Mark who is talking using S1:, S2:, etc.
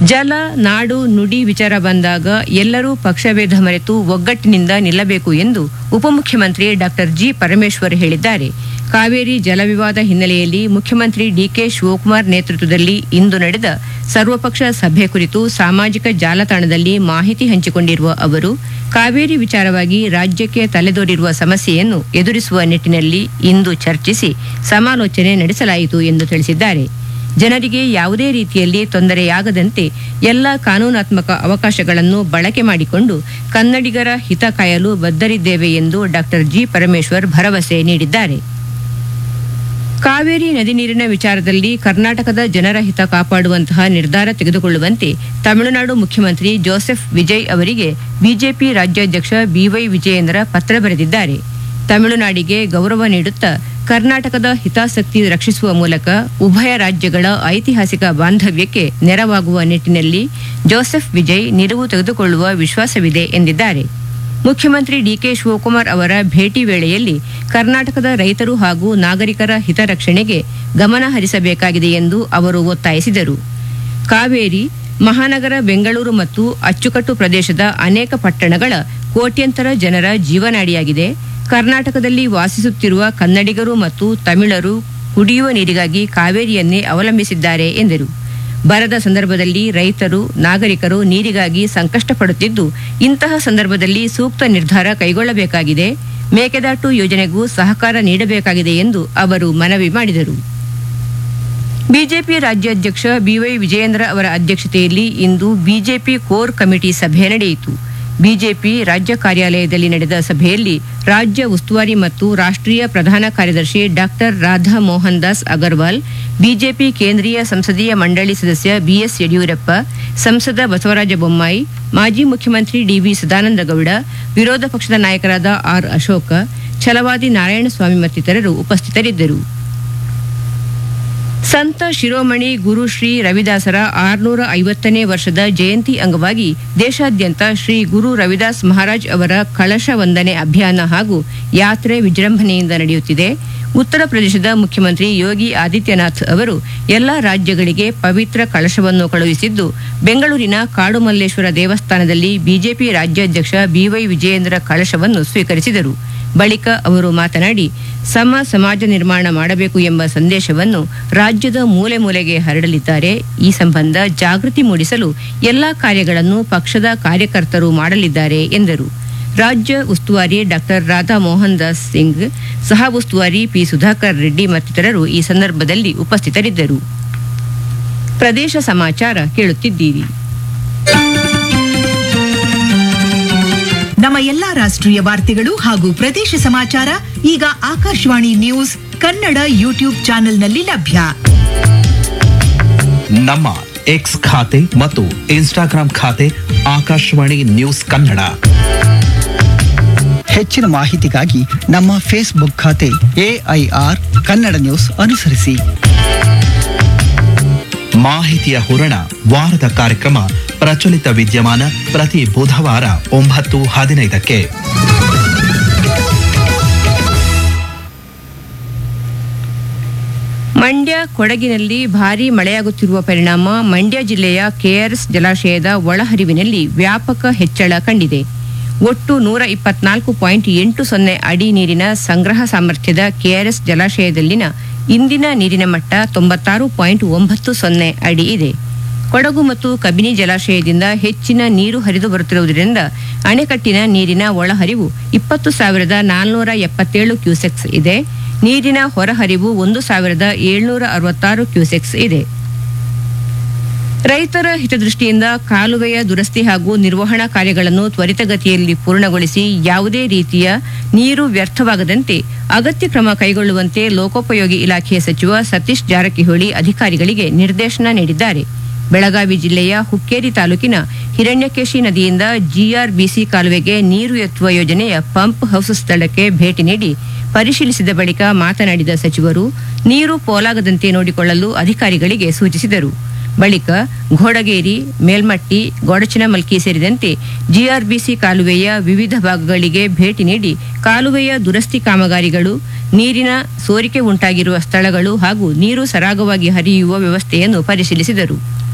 S1: ಜಲ ನಾಡು ನುಡಿ ವಿಚಾರ ಬಂದಾಗ ಎಲ್ಲರೂ ಪಕ್ಷಭೇದ ಮರೆತು ಒಗ್ಗಟ್ಟಿನಿಂದ ನಿಲ್ಲಬೇಕು ಎಂದು ಉಪಮುಖ್ಯಮಂತ್ರಿ ಡಾಕ್ಟರ್ ಜಿ ಪರಮೇಶ್ವರ್ ಹೇಳಿದ್ದಾರೆ ಕಾವೇರಿ ಜಲ ವಿವಾದ ಹಿನ್ನೆಲೆಯಲ್ಲಿ ಮುಖ್ಯಮಂತ್ರಿ ಡಿಕೆ ಶಿವಕುಮಾರ್ ನೇತೃತ್ವದಲ್ಲಿ ಇಂದು ನಡೆದ ಸರ್ವಪಕ್ಷ ಸಭೆ ಕುರಿತು ಸಾಮಾಜಿಕ ಜಾಲತಾಣದಲ್ಲಿ ಮಾಹಿತಿ ಹಂಚಿಕೊಂಡಿರುವ ಅವರು ಕಾವೇರಿ ವಿಚಾರವಾಗಿ ರಾಜ್ಯಕ್ಕೆ ತಲೆದೋರಿರುವ ಸಮಸ್ಯೆಯನ್ನು ಎದುರಿಸುವ ನಿಟ್ಟಿನಲ್ಲಿ ಇಂದು ಚರ್ಚಿಸಿ ಸಮಾಲೋಚನೆ ನಡೆಸಲಾಯಿತು ಎಂದು ತಿಳಿಸಿದ್ದಾರೆ ಜನರಿಗೆ ಯಾವುದೇ ರೀತಿಯಲ್ಲಿ ತೊಂದರೆಯಾಗದಂತೆ ಎಲ್ಲ ಕಾನೂನಾತ್ಮಕ ಅವಕಾಶಗಳನ್ನು ಬಳಕೆ ಮಾಡಿಕೊಂಡು ಕನ್ನಡಿಗರ ಹಿತ ಕಾಯಲು ಬದ್ಧರಿದ್ದೇವೆ ಎಂದು ಡಾಕ್ಟರ್ ಜಿ ಪರಮೇಶ್ವರ್ ಭರವಸೆ ನೀಡಿದ್ದಾರೆ ಕಾವೇರಿ ನದಿ ನೀರಿನ ವಿಚಾರದಲ್ಲಿ ಕರ್ನಾಟಕದ ಜನರ ಹಿತ ಕಾಪಾಡುವಂತಹ ನಿರ್ಧಾರ ತೆಗೆದುಕೊಳ್ಳುವಂತೆ ತಮಿಳುನಾಡು ಮುಖ್ಯಮಂತ್ರಿ ಜೋಸೆಫ್ ವಿಜಯ್ ಅವರಿಗೆ ಬಿಜೆಪಿ ರಾಜ್ಯಾಧ್ಯಕ್ಷ ಬಿವೈ ವಿಜಯೇಂದ್ರ ಪತ್ರ ಬರೆದಿದ್ದಾರೆ ತಮಿಳುನಾಡಿಗೆ ಗೌರವ ನೀಡುತ್ತಾ ಕರ್ನಾಟಕದ ಹಿತಾಸಕ್ತಿ ರಕ್ಷಿಸುವ ಮೂಲಕ ಉಭಯ ರಾಜ್ಯಗಳ ಐತಿಹಾಸಿಕ ಬಾಂಧವ್ಯಕ್ಕೆ ನೆರವಾಗುವ ನಿಟ್ಟಿನಲ್ಲಿ ಜೋಸೆಫ್ ವಿಜಯ್ ನಿಲುವು ತೆಗೆದುಕೊಳ್ಳುವ ವಿಶ್ವಾಸವಿದೆ ಎಂದಿದ್ದಾರೆ ಮುಖ್ಯಮಂತ್ರಿ ಡಿಕೆ ಶಿವಕುಮಾರ್ ಅವರ ಭೇಟಿ ವೇಳೆಯಲ್ಲಿ ಕರ್ನಾಟಕದ ರೈತರು ಹಾಗೂ ನಾಗರಿಕರ ಹಿತರಕ್ಷಣೆಗೆ ಗಮನ ಹರಿಸಬೇಕಾಗಿದೆ ಎಂದು ಅವರು ಒತ್ತಾಯಿಸಿದರು ಕಾವೇರಿ ಮಹಾನಗರ ಬೆಂಗಳೂರು ಮತ್ತು ಅಚ್ಚುಕಟ್ಟು ಪ್ರದೇಶದ ಅನೇಕ ಪಟ್ಟಣಗಳ ಕೋಟ್ಯಂತರ ಜನರ ಜೀವನಾಡಿಯಾಗಿದೆ ಕರ್ನಾಟಕದಲ್ಲಿ ವಾಸಿಸುತ್ತಿರುವ ಕನ್ನಡಿಗರು ಮತ್ತು ತಮಿಳರು ಕುಡಿಯುವ ನೀರಿಗಾಗಿ ಕಾವೇರಿಯನ್ನೇ ಅವಲಂಬಿಸಿದ್ದಾರೆ ಎಂದರು ಬರದ ಸಂದರ್ಭದಲ್ಲಿ ರೈತರು ನಾಗರಿಕರು ನೀರಿಗಾಗಿ ಸಂಕಷ್ಟ ಪಡುತ್ತಿದ್ದು ಇಂತಹ ಸಂದರ್ಭದಲ್ಲಿ ಸೂಕ್ತ ನಿರ್ಧಾರ ಕೈಗೊಳ್ಳಬೇಕಾಗಿದೆ ಮೇಕೆದಾಟು ಯೋಜನೆಗೂ ಸಹಕಾರ ನೀಡಬೇಕಾಗಿದೆ ಎಂದು ಅವರು ಮನವಿ ಮಾಡಿದರು ಬಿಜೆಪಿ ರಾಜ್ಯಾಧ್ಯಕ್ಷ ಬಿವೈ ವಿಜಯೇಂದ್ರ ಅವರ ಅಧ್ಯಕ್ಷತೆಯಲ್ಲಿ ಇಂದು ಬಿಜೆಪಿ ಕೋರ್ ಕಮಿಟಿ ಸಭೆ ನಡೆಯಿತು ಬಿಜೆಪಿ ರಾಜ್ಯ ಕಾರ್ಯಾಲಯದಲ್ಲಿ ನಡೆದ ಸಭೆಯಲ್ಲಿ ರಾಜ್ಯ ಉಸ್ತುವಾರಿ ಮತ್ತು ರಾಷ್ಟ್ರೀಯ ಪ್ರಧಾನ ಕಾರ್ಯದರ್ಶಿ ಡಾಕ್ಟರ್ ರಾಧಾ ಮೋಹನ್ ದಾಸ್ ಅಗರ್ವಾಲ್ ಬಿಜೆಪಿ ಕೇಂದ್ರೀಯ ಸಂಸದೀಯ ಮಂಡಳಿ ಸದಸ್ಯ ಬಿಎಸ್ ಯಡಿಯೂರಪ್ಪ ಸಂಸದ ಬಸವರಾಜ ಬೊಮ್ಮಾಯಿ ಮಾಜಿ ಮುಖ್ಯಮಂತ್ರಿ ಡಿವಿ ಸದಾನಂದಗೌಡ ವಿರೋಧ ಪಕ್ಷದ ನಾಯಕರಾದ ಆರ್ ಅಶೋಕ ಛಲವಾದಿ ನಾರಾಯಣಸ್ವಾಮಿ ಮತ್ತಿತರರು ಉಪಸ್ಥಿತರಿದ್ದರು ಸಂತ ಶಿರೋಮಣಿ ಗುರು ಶ್ರೀ ರವಿದಾಸರ ಆರುನೂರ ಐವತ್ತನೇ ವರ್ಷದ ಜಯಂತಿ ಅಂಗವಾಗಿ ದೇಶಾದ್ಯಂತ ಶ್ರೀ ಗುರು ರವಿದಾಸ್ ಮಹಾರಾಜ್ ಅವರ ಕಳಶ ವಂದನೆ ಅಭಿಯಾನ ಹಾಗೂ ಯಾತ್ರೆ ವಿಜೃಂಭಣೆಯಿಂದ ನಡೆಯುತ್ತಿದೆ ಉತ್ತರ ಪ್ರದೇಶದ ಮುಖ್ಯಮಂತ್ರಿ ಯೋಗಿ ಆದಿತ್ಯನಾಥ್ ಅವರು ಎಲ್ಲ ರಾಜ್ಯಗಳಿಗೆ ಪವಿತ್ರ ಕಳಶವನ್ನು ಕಳುಹಿಸಿದ್ದು ಬೆಂಗಳೂರಿನ ಕಾಡುಮಲ್ಲೇಶ್ವರ ದೇವಸ್ಥಾನದಲ್ಲಿ ಬಿಜೆಪಿ ರಾಜ್ಯಾಧ್ಯಕ್ಷ ಬಿವೈ ವಿಜಯೇಂದ್ರ ಕಳಶವನ್ನು ಸ್ವೀಕರಿಸಿದರು ಬಳಿಕ ಅವರು ಮಾತನಾಡಿ ಸಮ ಸಮಾಜ ನಿರ್ಮಾಣ ಮಾಡಬೇಕು ಎಂಬ ಸಂದೇಶವನ್ನು ರಾಜ್ಯದ ಮೂಲೆ ಮೂಲೆಗೆ ಹರಡಲಿದ್ದಾರೆ ಈ ಸಂಬಂಧ ಜಾಗೃತಿ ಮೂಡಿಸಲು ಎಲ್ಲಾ ಕಾರ್ಯಗಳನ್ನು ಪಕ್ಷದ ಕಾರ್ಯಕರ್ತರು ಮಾಡಲಿದ್ದಾರೆ ಎಂದರು ರಾಜ್ಯ ಉಸ್ತುವಾರಿ ಡಾಕ್ಟರ್ ರಾಧಾ ಮೋಹನ್ ದಾಸ್ ಸಿಂಗ್ ಸಹ ಉಸ್ತುವಾರಿ ಪಿ ಸುಧಾಕರ್ ರೆಡ್ಡಿ ಮತ್ತಿತರರು ಈ ಸಂದರ್ಭದಲ್ಲಿ ಉಪಸ್ಥಿತರಿದ್ದರು ಪ್ರದೇಶ ಸಮಾಚಾರ ಕೇಳುತ್ತಿದ್ದೀರಿ
S2: ನಮ್ಮ ಎಲ್ಲಾ ರಾಷ್ಟ್ರೀಯ ವಾರ್ತೆಗಳು ಹಾಗೂ ಪ್ರದೇಶ ಸಮಾಚಾರ ಈಗ ಆಕಾಶವಾಣಿ ನ್ಯೂಸ್ ಕನ್ನಡ ಯೂಟ್ಯೂಬ್ ಚಾನೆಲ್ನಲ್ಲಿ ಲಭ್ಯ
S3: ನಮ್ಮ ಎಕ್ಸ್ ಖಾತೆ ಮತ್ತು ಇನ್ಸ್ಟಾಗ್ರಾಂ ಖಾತೆ ಆಕಾಶವಾಣಿ ನ್ಯೂಸ್ ಕನ್ನಡ
S4: ಹೆಚ್ಚಿನ ಮಾಹಿತಿಗಾಗಿ ನಮ್ಮ ಫೇಸ್ಬುಕ್ ಖಾತೆ ಎಐಆರ್ ಕನ್ನಡ ನ್ಯೂಸ್ ಅನುಸರಿಸಿ
S3: ಮಾಹಿತಿಯ ಹೂರಣ ವಾರದ ಕಾರ್ಯಕ್ರಮ ಪ್ರಚಲಿತ ವಿದ್ಯಮಾನ ಪ್ರತಿ ಬುಧವಾರ ಒಂಬತ್ತು ಹದಿನೈದಕ್ಕೆ
S1: ಮಂಡ್ಯ ಕೊಡಗಿನಲ್ಲಿ ಭಾರೀ ಮಳೆಯಾಗುತ್ತಿರುವ ಪರಿಣಾಮ ಮಂಡ್ಯ ಜಿಲ್ಲೆಯ ಕೆಆರ್ಎಸ್ ಜಲಾಶಯದ ಒಳಹರಿವಿನಲ್ಲಿ ವ್ಯಾಪಕ ಹೆಚ್ಚಳ ಕಂಡಿದೆ ಒಟ್ಟು ನೂರ ಇಪ್ಪತ್ನಾಲ್ಕು ಪಾಯಿಂಟ್ ಎಂಟು ಸೊನ್ನೆ ಅಡಿ ನೀರಿನ ಸಂಗ್ರಹ ಸಾಮರ್ಥ್ಯದ ಕೆಆರ್ಎಸ್ ಜಲಾಶಯದಲ್ಲಿನ ಇಂದಿನ ನೀರಿನ ಮಟ್ಟ ತೊಂಬತ್ತಾರು ಪಾಯಿಂಟ್ ಒಂಬತ್ತು ಸೊನ್ನೆ ಅಡಿ ಇದೆ ಕೊಡಗು ಮತ್ತು ಕಬಿನಿ ಜಲಾಶಯದಿಂದ ಹೆಚ್ಚಿನ ನೀರು ಹರಿದು ಬರುತ್ತಿರುವುದರಿಂದ ಅಣೆಕಟ್ಟಿನ ನೀರಿನ ಒಳಹರಿವು ಇಪ್ಪತ್ತು ಸಾವಿರದ ನಾಲ್ನೂರ ಎಪ್ಪತ್ತೇಳು ಕ್ಯೂಸೆಕ್ಸ್ ಇದೆ ನೀರಿನ ಹೊರಹರಿವು ಒಂದು ಸಾವಿರದ ಏಳ್ನೂರ ಅರವತ್ತಾರು ಕ್ಯೂಸೆಕ್ಸ್ ಇದೆ ರೈತರ ಹಿತದೃಷ್ಟಿಯಿಂದ ಕಾಲುವೆಯ ದುರಸ್ತಿ ಹಾಗೂ ನಿರ್ವಹಣಾ ಕಾರ್ಯಗಳನ್ನು ತ್ವರಿತಗತಿಯಲ್ಲಿ ಪೂರ್ಣಗೊಳಿಸಿ ಯಾವುದೇ ರೀತಿಯ ನೀರು ವ್ಯರ್ಥವಾಗದಂತೆ ಅಗತ್ಯ ಕ್ರಮ ಕೈಗೊಳ್ಳುವಂತೆ ಲೋಕೋಪಯೋಗಿ ಇಲಾಖೆ ಸಚಿವ ಸತೀಶ್ ಜಾರಕಿಹೊಳಿ ಅಧಿಕಾರಿಗಳಿಗೆ ನಿರ್ದೇಶನ ನೀಡಿದ್ದಾರೆ ಬೆಳಗಾವಿ ಜಿಲ್ಲೆಯ ಹುಕ್ಕೇರಿ ತಾಲೂಕಿನ ಹಿರಣ್ಯಕೇಶಿ ನದಿಯಿಂದ ಜಿಆರ್ಬಿಸಿ ಕಾಲುವೆಗೆ ನೀರು ಎತ್ತುವ ಯೋಜನೆಯ ಪಂಪ್ ಹೌಸ್ ಸ್ಥಳಕ್ಕೆ ಭೇಟಿ ನೀಡಿ ಪರಿಶೀಲಿಸಿದ ಬಳಿಕ ಮಾತನಾಡಿದ ಸಚಿವರು ನೀರು ಪೋಲಾಗದಂತೆ ನೋಡಿಕೊಳ್ಳಲು ಅಧಿಕಾರಿಗಳಿಗೆ ಸೂಚಿಸಿದರು ಬಳಿಕ ಘೋಡಗೇರಿ ಮೇಲ್ಮಟ್ಟಿ ಗೊಡಚಿನಮಲ್ಕಿ ಸೇರಿದಂತೆ ಜಿಆರ್ಬಿಸಿ ಕಾಲುವೆಯ ವಿವಿಧ ಭಾಗಗಳಿಗೆ ಭೇಟಿ ನೀಡಿ ಕಾಲುವೆಯ ದುರಸ್ತಿ ಕಾಮಗಾರಿಗಳು ನೀರಿನ ಸೋರಿಕೆ ಉಂಟಾಗಿರುವ ಸ್ಥಳಗಳು ಹಾಗೂ ನೀರು ಸರಾಗವಾಗಿ ಹರಿಯುವ ವ್ಯವಸ್ಥೆಯನ್ನು ಪರಿಶೀಲಿಸಿದರು